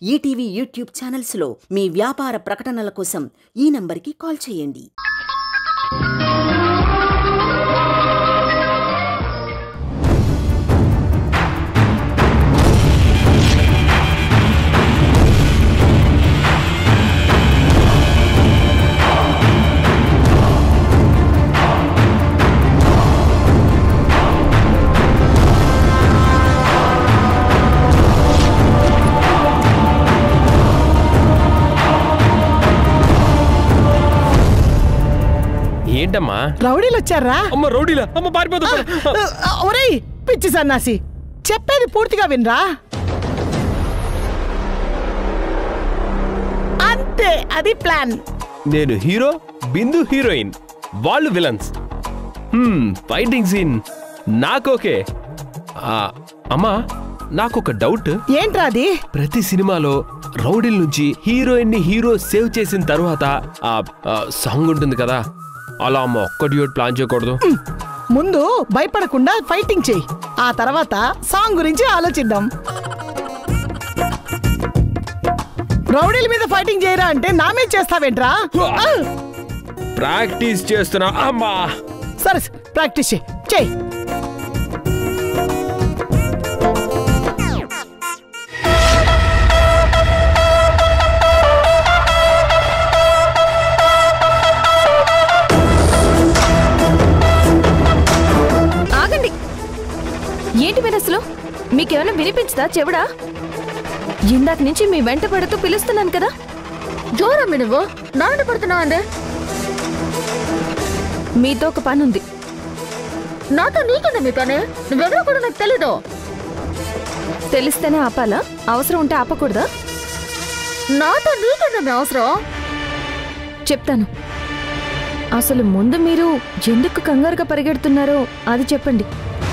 ETV YouTube ఛానల్స్లో మీ వ్యాపార ప్రకటనల కోసం ఈ నంబర్కి కాల్ చేయండి ఏంటమ్మా రౌడీలు వచ్చారా అమ్మ రౌడీలా అమ్మ పారిపోతా ఒరేయ్ పిచ్చి సన్నాసి చెప్పేది పూర్తిగా వినరా అంతే అది ప్లాన్ నేను హీరో బిందు హీరోయిన్ వాళ్ళు విలన్స్ హ్మ్ ఫైటింగ్ సీన్ నాకోకే ఆ, అమ్మా నాకొక డౌట్ ఏంట్రా అది ప్రతి సినిమాలో రౌడీల నుంచి హీరోయిన్ ని హీరో సేవ్ చేసిన తర్వాత ఆ ఆ, సాంగ్ ఉంటుంది కదా అలా అమ్మ ఒక్క డ్యూట్ ప్లాన్ చేయకూడదు ముందు భయపడకుండా ఫైటింగ్ చెయ్యి ఆ తర్వాత సాంగ్ గురించి ఆలోచిద్దాం రౌడీల మీద ఫైటింగ్ చేయరా అంటే నా మీద చేస్తావేంట్రా ఆ, ప్రాక్టీస్ చేస్తున్నా అమ్మా సరే ప్రాక్టీస్ చెయ్యి చెయ్యి ఆగండి ఏంటి మీరు అసలు మీకేమైనా వినిపించదా చెవుడా ఇందాక నుంచి మీ వెంట పడుతూ పిలుస్తున్నాను కదా జోరమ్మి నువ్వు నాన్న పడుతున్నావు అండి మీతో ఒక పని ఉంది నాతో నీకుంది మీ పని నువ్వెవరో కూడా నాకు తెలీదు తెలిస్తేనే ఆపాలా అవసరం ఉంటే ఆపకూడదా నాతో నీకుంది మీ అవసరం చెప్తాను అసలు ముందు మీరు ఎందుకు కంగారుగా పరిగెడుతున్నారో అది చెప్పండి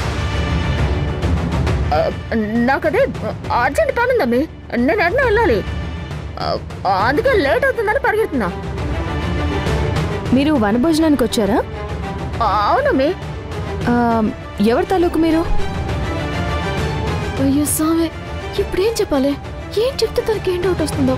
ఆ, నాకదే అర్జెంట్ పని ఉందమ్మి నేను అన్న వెళ్ళాలి ఆ, అందుకే లేట్ అవుతుందని పరిగెడుతున్నా మీరు వనభోజనానికి వచ్చారా ఆ, అవునమ్మి ఆ, ఎవరి తాలూకు మీరు అయ్యో సామే ఇప్పుడేం చెప్పాలి ఏం చెప్తే తనకి ఏం డౌట్ వస్తుందో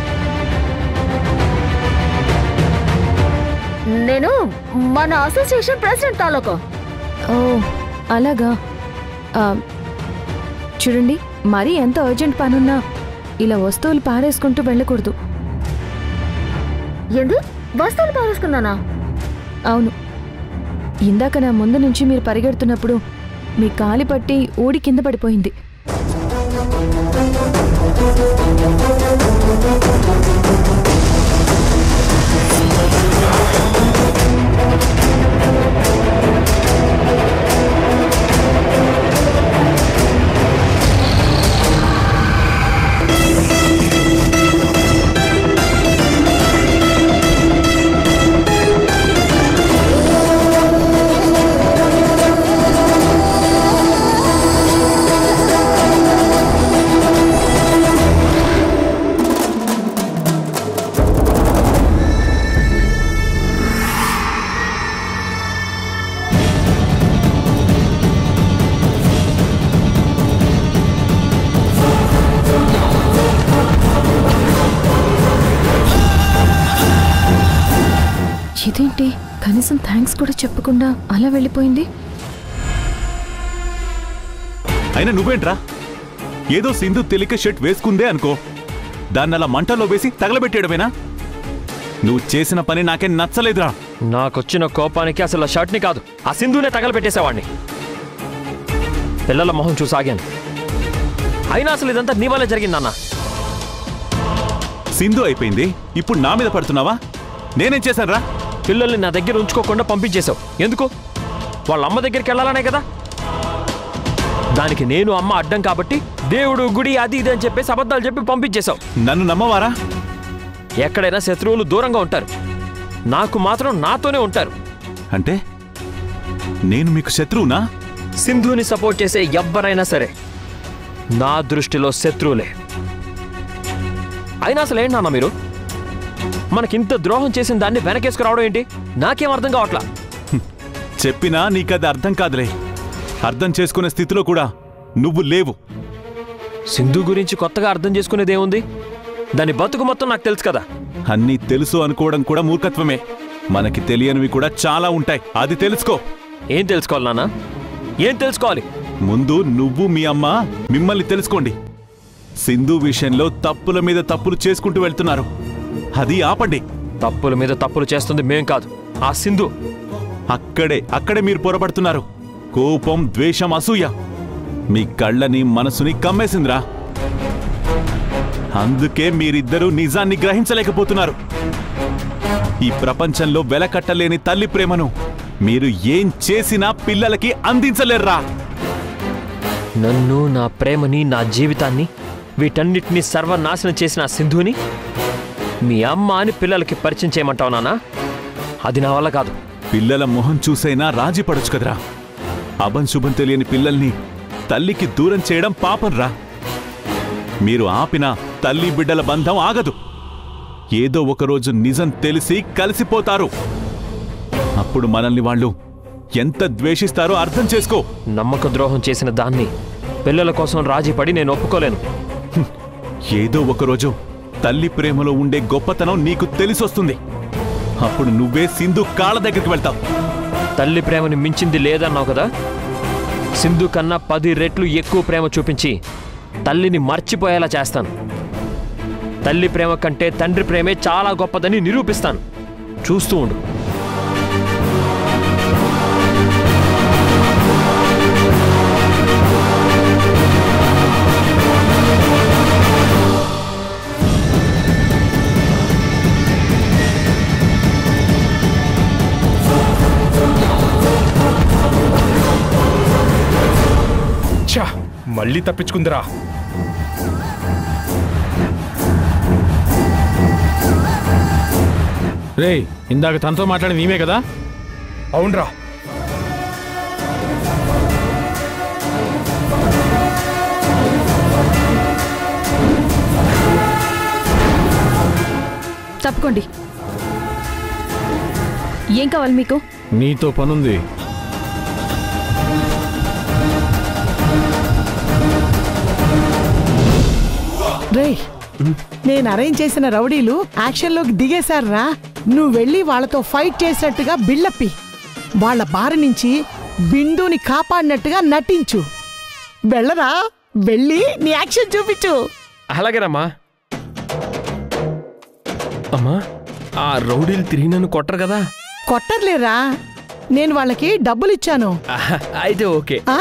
నేను మన అసోసియేషన్ ప్రెసిడెంట్ తాలూకు ఓ అలాగా ఆ, చూడండి మరీ ఎంత అర్జెంట్ పనున్నా ఇలా వస్తువులు పారేసుకుంటూ వెళ్ళకూడదు ఏంది వస్తువులు పారేసుకున్నానా అవును ఇందాక నా ముందు నుంచి మీరు పరిగెడుతున్నప్పుడు మీ కాలి పట్టి ఊడి కింద పడిపోయింది ఇదేంటి కనీసం థ్యాంక్స్ కూడా చెప్పకుండా అలా వెళ్ళిపోయింది అయినా నువ్వేంట్రా ఏదో సింధు తెలిక షర్ట్ వేసుకుందే అనుకో దాన్ని అలా మంటల్లో వేసి తగలబెట్టేయడమేనా నువ్వు చేసిన పని నాకేం నచ్చలేదురా నాకొచ్చిన కోపానికి అసలు ఆ షర్ట్ని కాదు ఆ సింధునే తగలబెట్టేసేవాడిని పిల్లల మొహం చూసాగాను అయినా అసలు ఇదంతా నీ వల్లే జరిగిందన్న సింధు అయిపోయింది ఇప్పుడు నా మీద పడుతున్నావా నేనేం చేశానురా పిల్లల్ని నా దగ్గర ఉంచుకోకుండా పంపించేశావు ఎందుకు వాళ్ళ అమ్మ దగ్గరికి వెళ్ళాలనే కదా దానికి నేను అమ్మ అడ్డం కాబట్టి దేవుడు గుడి అది ఇది అని చెప్పేసి అబద్ధాలు చెప్పి పంపించేశావు నన్ను నమ్మవారా ఎక్కడైనా శత్రువులు దూరంగా ఉంటారు నాకు మాత్రం నాతోనే ఉంటారు అంటే నేను మీకు శత్రువునా సింధుని సపోర్ట్ చేసే ఎవ్వరైనా సరే నా దృష్టిలో శత్రువులే అయినా అసలు ఏంటన్నా మీరు మనకింత ద్రోహం చేసిన దాన్ని వెనకేసుకురావడం ఏంటి నాకేం అర్థం కావట్లా చెప్పినా నీకది అర్థం కాదులే అర్థం చేసుకునే స్థితిలో కూడా నువ్వు లేవు సింధు గురించి కొత్తగా అర్థం చేసుకునేది ఏముంది దాని బతుకు మొత్తం నాకు తెలుసు కదా అన్నీ తెలుసు అనుకోవడం కూడా మూర్ఖత్వమే మనకి తెలియనివి కూడా చాలా ఉంటాయి అది తెలుసుకో ఏం తెలుసుకోవాలి నాన్న ఏం తెలుసుకోవాలి ముందు నువ్వు మీ అమ్మ మిమ్మల్ని తెలుసుకోండి సింధు విషయంలో తప్పుల మీద తప్పులు చేసుకుంటూ వెళ్తున్నారు అది ఆపండి తప్పుల మీద తప్పులు చేస్తుంది మేం కాదు ఆ సింధు అక్కడే అక్కడే మీరు పొరపడుతున్నారు కోపం ద్వేషం అసూయ మీ కళ్ళని మనసుని కమ్మేసిందిరా అందుకే మీరిద్దరూ నిజాన్ని గ్రహించలేకపోతున్నారు ఈ ప్రపంచంలో వెలకట్టలేని తల్లి ప్రేమను మీరు ఏం చేసినా పిల్లలకి అందించలేర్రా నన్ను నా ప్రేమని నా జీవితాన్ని వీటన్నిటినీ సర్వనాశనం చేసిన ఆ సింధుని మీ అమ్మ అని పిల్లలకి పరిచయం చేయమంటావు నానా అది నా వల్ల కాదు పిల్లల మొహం చూసైనా రాజీ పడొచ్చు కదరా అభం శుభం తెలియని పిల్లల్ని తల్లికి దూరం చేయడం పాపంరా మీరు ఆపిన తల్లి బిడ్డల బంధం ఆగదు ఏదో ఒకరోజు నిజం తెలిసి కలిసిపోతారు అప్పుడు మనల్ని వాళ్ళు ఎంత ద్వేషిస్తారో అర్థం చేసుకో నమ్మక ద్రోహం చేసిన దాన్ని పిల్లల కోసం రాజీ పడి నేను ఒప్పుకోలేను ఏదో ఒకరోజు తల్లి ప్రేమలో ఉండే గొప్పతనం నీకు తెలిసొస్తుంది అప్పుడు నువ్వే సింధు కాళ్ళ దగ్గరికి వెళ్తావు తల్లి ప్రేమని మించింది లేదన్నావు కదా సింధు కన్నా పది రెట్లు ఎక్కువ ప్రేమ చూపించి తల్లిని మర్చిపోయేలా చేస్తాను తల్లి ప్రేమ కంటే తండ్రి ప్రేమే చాలా గొప్పదని నిరూపిస్తాను చూస్తూ ఉండు ఛా మళ్ళీ తప్పించుకుందిరా రేయ్ ఇందాక తనతో మాట్లాడి నీవే కదా అవునరా తప్పుకోండి ఏం కావాలి మీకు నీతో పనుంది రేయ్ నేను అరేంజ్ చేసిన రౌడీలు యాక్షన్లోకి దిగేశారా నువ్వు వెళ్ళి వాళ్ళతో ఫైట్ చేసినట్టుగా బిల్డప్పి వాళ్ళ బారి నుంచి బిందుని కాపాడినట్టుగా నటించు వెళ్ళరా వెళ్ళి నీ యాక్షన్ చూపించు అలాగేనమ్మా అమ్మా ఆ రౌడీలు తిరిగి నన్ను కొట్టరు కదా కొట్టర్లేరా నేను వాళ్ళకి డబ్బులు ఇచ్చాను ఆహా, అయితే ఓకే ఆ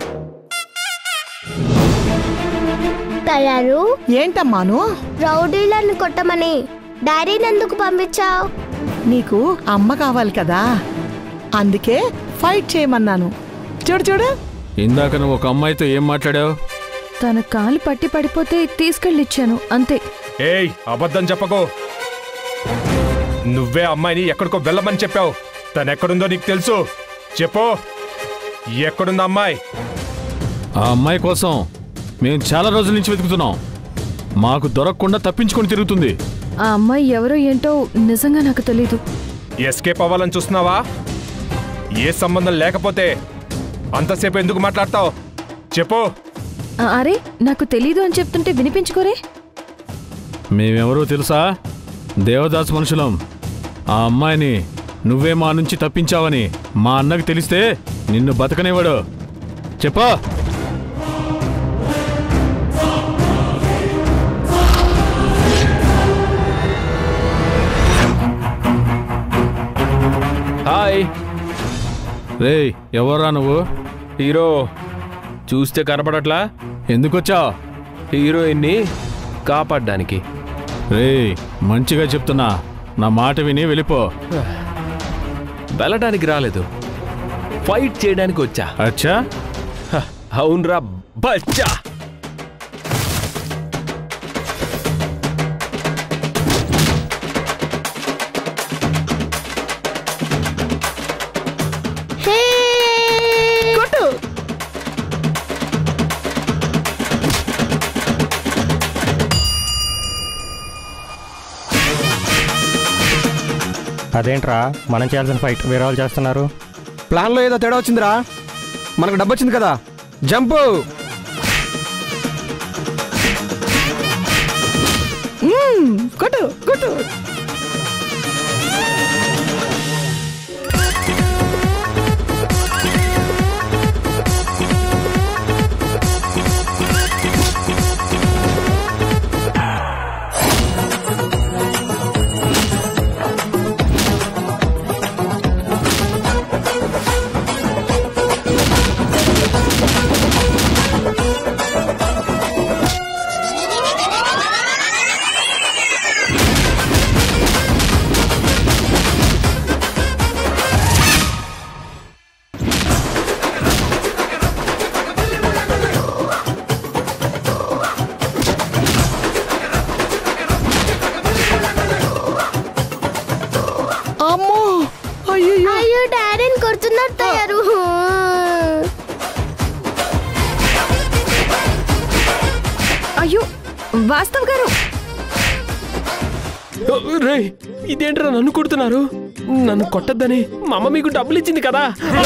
తయారు ఏంటమ్మాను రౌడీలను కొట్టమని డాడీని ఎందుకు పంపించావు నీకు అమ్మ కావాలి కదా అందుకే ఫైట్ చేయమన్నాను చూడు చూడు ఇందాక నువ్వు ఒక అమ్మాయితో ఏం మాట్లాడావు తన కాలు పట్టి పడిపోతే తీసుకెళ్ళిచ్చాను అంతే ఏయ్ అబద్ధం చెప్పకో నువ్వే అమ్మాయిని ఎక్కడికో వెళ్ళమని చెప్పావు తను ఎక్కడుందో నీకు తెలుసు చెప్పు ఎక్కడుంది అమ్మాయి ఆ అమ్మాయి కోసం మేము చాలా రోజుల నుంచి వెతుకుతున్నాం మాకు దొరకకుండా తప్పించుకొని తిరుగుతుంది ఆ అమ్మాయి ఎవరో ఏంటో నిజంగా నాకు తెలీదు ఎస్కేప్ అవ్వాలని చూస్తున్నావా ఏ సంబంధం లేకపోతే అంతసేపు ఎందుకు మాట్లాడతావు చెప్పు ఆ, అరే నాకు తెలీదు అని చెప్తుంటే వినిపించుకోరే మేమెవరో తెలుసా దేవదాస్ మనుషులం ఆ అమ్మాయిని నువ్వే మా నుంచి తప్పించావని మా అన్నకు తెలిస్తే నిన్ను బతకనివ్వడు చెప్పా హాయ్ రేయ్ ఎవర్రా నువ్వు హీరో చూస్తే కనపడట్లా ఎందుకొచ్చావు హీరోయిన్ని కాపాడడానికి రేయ్ మంచిగా చెప్తున్నా నా మాట విని వెళ్ళిపో వెళ్ళడానికి రాలేదు ఫైట్ చేయడానికి వచ్చా అచ్చా హ, అవునరా బచ్చా కొట్టు అదేంట్రా మనం చేయాల్సిన ఫైట్ వేరే వాళ్ళు చేస్తున్నారు ప్లాన్లో ఏదో తేడా వచ్చిందిరా మనకు డబ్బు వచ్చింది కదా జంపు కొట్టు కొట్టు అమ్మో అయ్యో అయ్యో డాడీని కొడుతున్నారు తయారు అయ్యో వాస్తవ్ గారు రే ఇదేంట్రా నన్ను కొడుతున్నారు నన్ను కొట్టద్దని మా అమ్మ మీకు డబ్బులు ఇచ్చింది కదా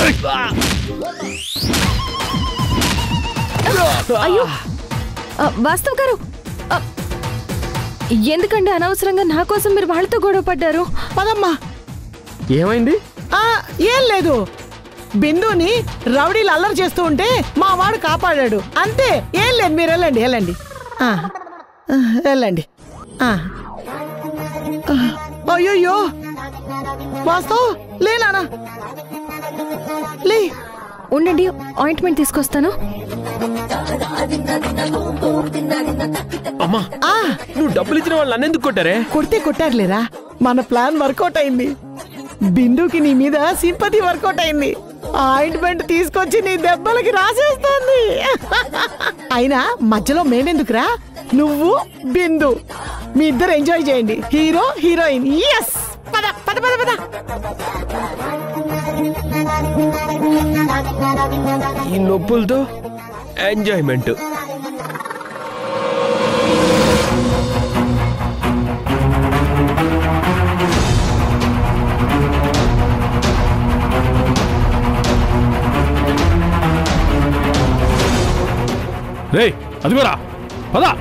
అయ్యో ఆ, వాస్తవ్ గారు ఆ, ఎందుకండి అనవసరంగా నా కోసం మీరు వాళ్ళతో గొడవ పడ్డారు పదమ్మా ఏమైంది ఆ, ఏం లేదు బిందుని రౌడీలు అల్లరి చేస్తూ ఉంటే మా వాడు కాపాడాడు అంతే ఏం లేదు మీరు వెళ్ళండి వెళ్ళండి ఆ, ఆ, వెళ్ళండి ఆ. ఆ, అయ్యయ్యో వాస్తవ్ లేనానా లే ఉండండి ఆయింట్మెంట్ తీసుకొస్తాను అమ్మా ఆ, నువ్వు డబ్బులు ఇచ్చిన వాళ్ళు నన్ను ఎందుకు కొట్టారే కొడితే కొట్టారులేరా మన ప్లాన్ వర్కౌట్ అయింది బిందుకి నీ మీద సింపతి వర్కౌట్ అయింది ఆయింట్మెంట్ తీసుకొచ్చి నీ దెబ్బలకి రాసేస్తోంది అయినా మధ్యలో మేమెందుకురా నువ్వు బిందు మీ ఇద్దరు ఎంజాయ్ చేయండి హీరో హీరోయిన్ ఎస్ పద పద పద పద ఈ నొప్పులతో ఎంజాయ్మెంట్ రే అదిగోరా పదా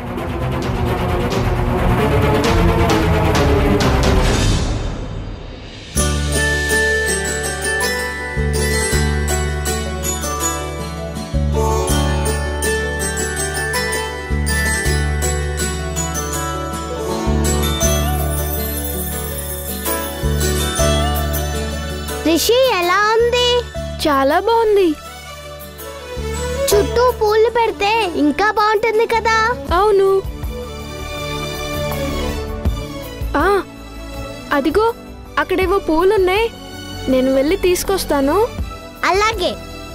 రిషి ఎలా ఉంది చాలా బాగుంది చుట్టూ పూలు పెడితే ఇంకా బాగుంటుంది కదా అవును ఆ అదిగో అక్కడేవో పూలున్నాయి నేను వెళ్ళి తీసుకొస్తాను అలాగే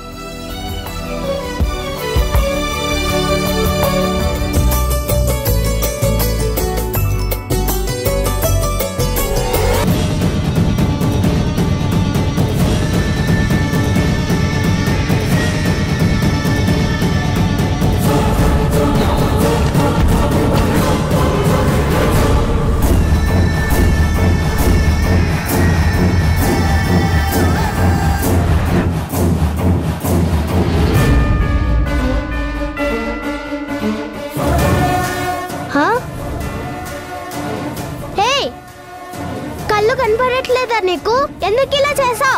హా? హే కళ్ళు కనపడట్లేదా నీకు ఎందుకు ఇలా చేసావు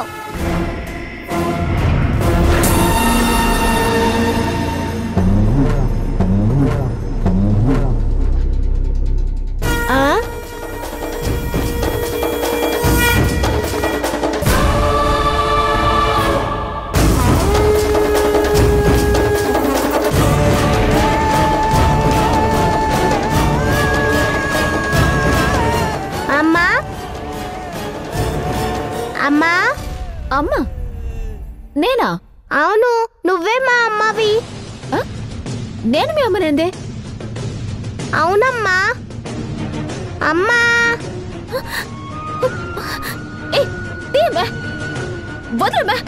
అమ్మా అమ్మా అమ్మ నేనా అవును నువ్వే మా అమ్మవి ఆ? నేను మీ అమ్మనేందే అవునమ్మా అమ్మా ఏ తీయమ్మా వదలమ్మా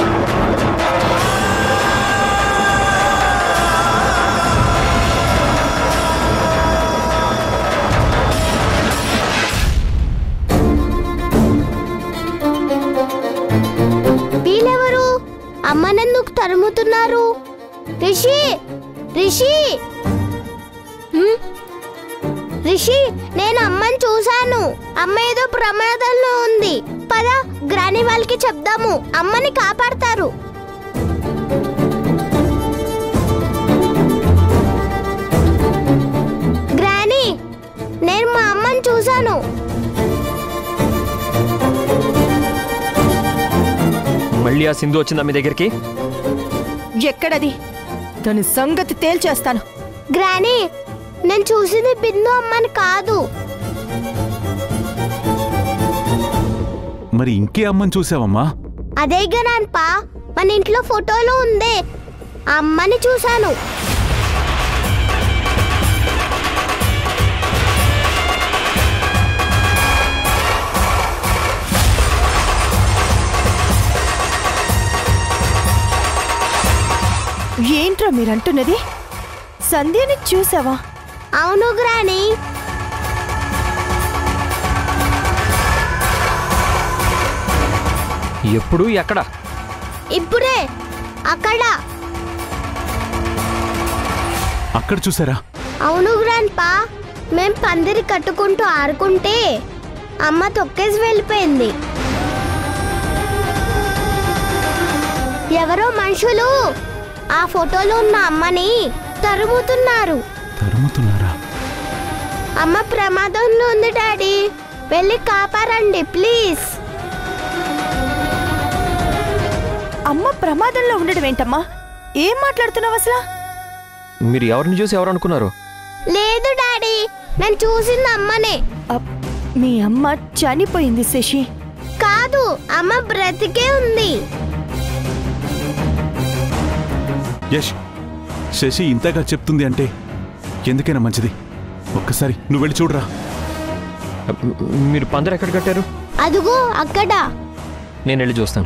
ఆ రిషి హ్మ్? రిషి నేను అమ్మని చూశాను అమ్మ ఏదో ప్రమాదంలో ఉంది పద గ్రాని వాళ్ళకి చెప్దాము అమ్మని కాపాడతారు గ్రాని నేను మా అమ్మని చూశాను మళ్ళీ ఆ సింధు వచ్చిందా మీ దగ్గరికి ఎక్కడది దాని సంగతి తేల్చేస్తాను గ్రాని నేను చూసింది బిందు అమ్మని కాదు మరి ఇంకే అమ్మని చూసావమ్మా అదే గ్రాన్పా మన ఇంట్లో ఫోటోలో ఉందే ఆ అమ్మని చూశాను ఏంట్రా మీరంటున్నది సంధ్యని చూసావా అవును గ్రాని ఎప్పుడు ఎక్కడ ఇప్పుడే అక్కడ అక్కడ చూసారా అవును గ్రాన్పా మేం పందిరి కట్టుకుంటూ ఆడుకుంటే అమ్మ తొక్కేసి వెళ్ళిపోయింది ఎవరో మనుషులు ఆ ఫోటోలో ఉన్న అమ్మని తరుముతున్నారు తరుముతున్నారా అమ్మ ప్రమాదంలో ఉంది డాడీ వెళ్ళి కాపారండి ప్లీజ్ అమ్మ ప్రమాదంలో ఉండడం ఏంటమ్మా ఏం మాట్లాడుతున్నావు అసలు మీరు ఎవరిని చూసి ఎవరు అనుకున్నారు లేదు డాడీ నేను చూసింది అమ్మనే అప్, మీ అమ్మ చనిపోయింది శశి కాదు అమ్మ బ్రతికే ఉంది యష్ శశి ఇంతగా చెప్తుంది అంటే ఎందుకైనా మంచిది ఒక్కసారి నువ్వు వెళ్ళి చూడరా మీరు పందరు ఎక్కడ కట్టారు అదుగో అక్కడ నేను వెళ్ళి చూస్తాను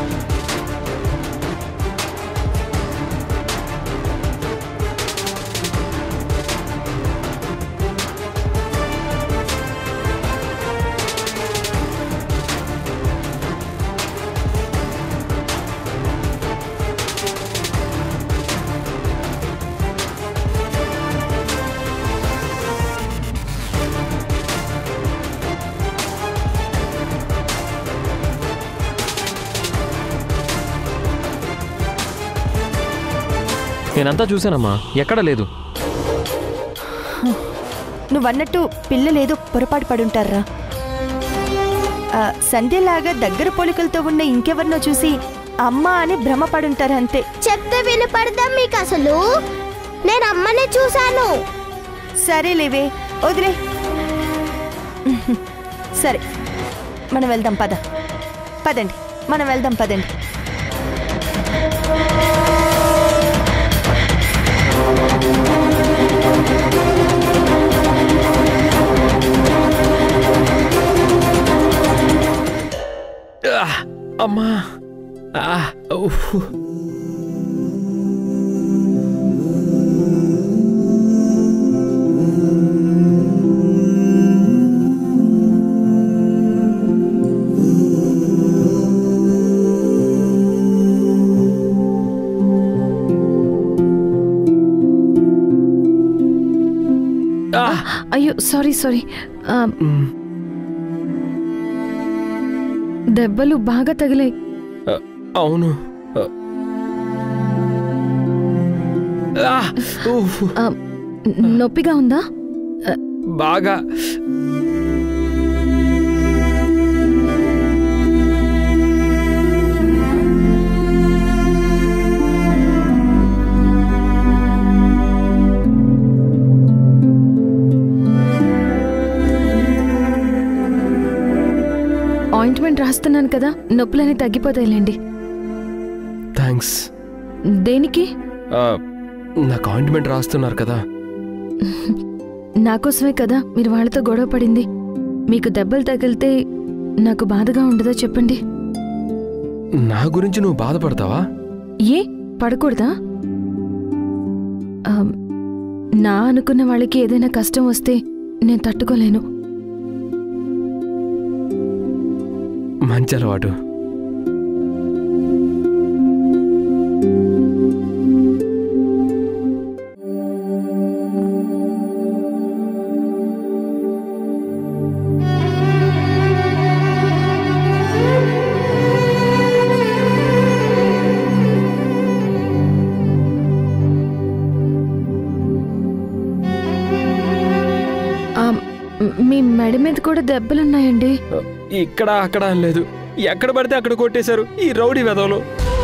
నేనంతా చూశానమ్మా ఎక్కడ లేదు నువ్వన్నట్టు పిల్లలేదో పొరపాటు పడుంటారా ఆ, సంధ్యలాగా దగ్గర పోలికలతో ఉన్న ఇంకెవరినో చూసి అమ్మ అని భ్రమపడుంటారు అంతే చెప్తే వినపడదా మీకు అసలు నేను అమ్మనే చూశాను సరేలేవే వదిలే సరే మనం వెళ్దాం పద పదండి మనం వెళ్దాం పదండి ఆ, అమ్మా ఆ, ఉఫ్. ఆ, అయ్యో సారీ సారీ మ్, దెబ్బలు బాగా తగిలాయి ఆ, అవును ఆ. ఆ, ఉఫ్. నొప్పిగా ఉందా బాగా ఆయింట్మెంట్ రాస్తున్నాను కదా నొప్పులన్నీ తగ్గిపోతాయిలేండి థ్యాంక్స్ దేనికి ఆ, నాకు ఆయింట్మెంట్ రాస్తున్నారు కదా నాకోసమే కదా మీరు వాళ్ళతో గొడవ పడింది మీకు దెబ్బలు తగిలితే నాకు బాధగా ఉండదా చెప్పండి నా గురించి నువ్వు బాధపడతావా ఏ పడకూడదా ఆమ్, నా అనుకున్న వాళ్ళకి ఏదైనా కష్టం వస్తే నేను తట్టుకోలేను మంచి అలవాటు మీ మెడ మీద కూడా దెబ్బలున్నాయండి ఇక్కడ అక్కడ అని లేదు ఎక్కడ పడితే అక్కడ కొట్టేశారు ఈ రౌడీ వెధవలు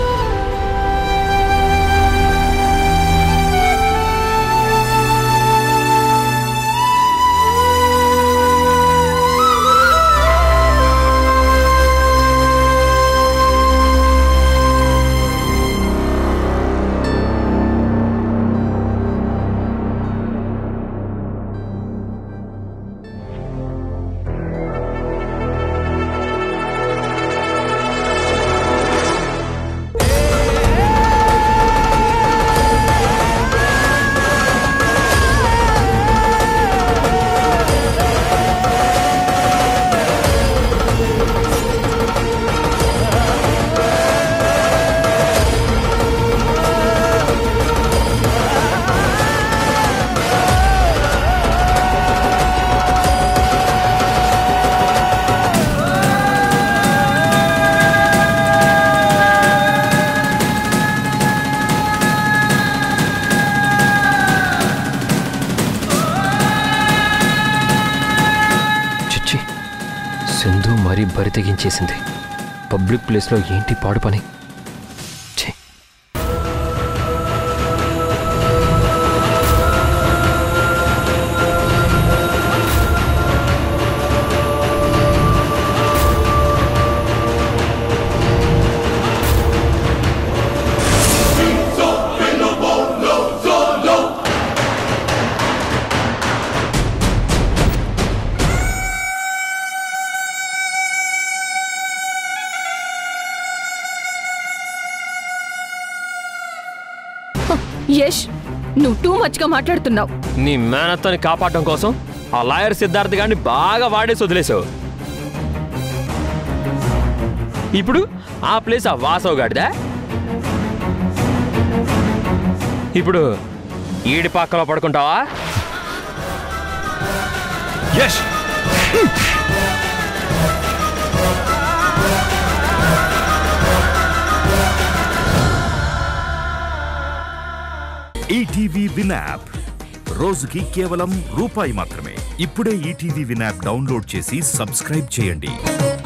చిచ్చి సింధు మరీ బరి తెగించేసింది పబ్లిక్ ప్లేస్లో ఏంటి పాడు పని ఛీ యష్ నువ్వు టూ మచ్గా మాట్లాడుతున్నావు నీ మేనత్తని కాపాడటం కోసం ఆ లాయర్ సిద్ధార్థ్ గారిని బాగా వాడేసి వదిలేసావు ఇప్పుడు ఆ ప్లేస్ ఆ వాసవ్ గాడిదా ఇప్పుడు ఈడి పక్కలో పడుకుంటావా యష్ ఈటీవీ విన్ యాప్ రోజుకి కేవలం రూపాయి మాత్రమే ఇప్పుడే ఈటీవీ విన్ యాప్ డౌన్లోడ్ చేసి సబ్స్క్రైబ్ చేయండి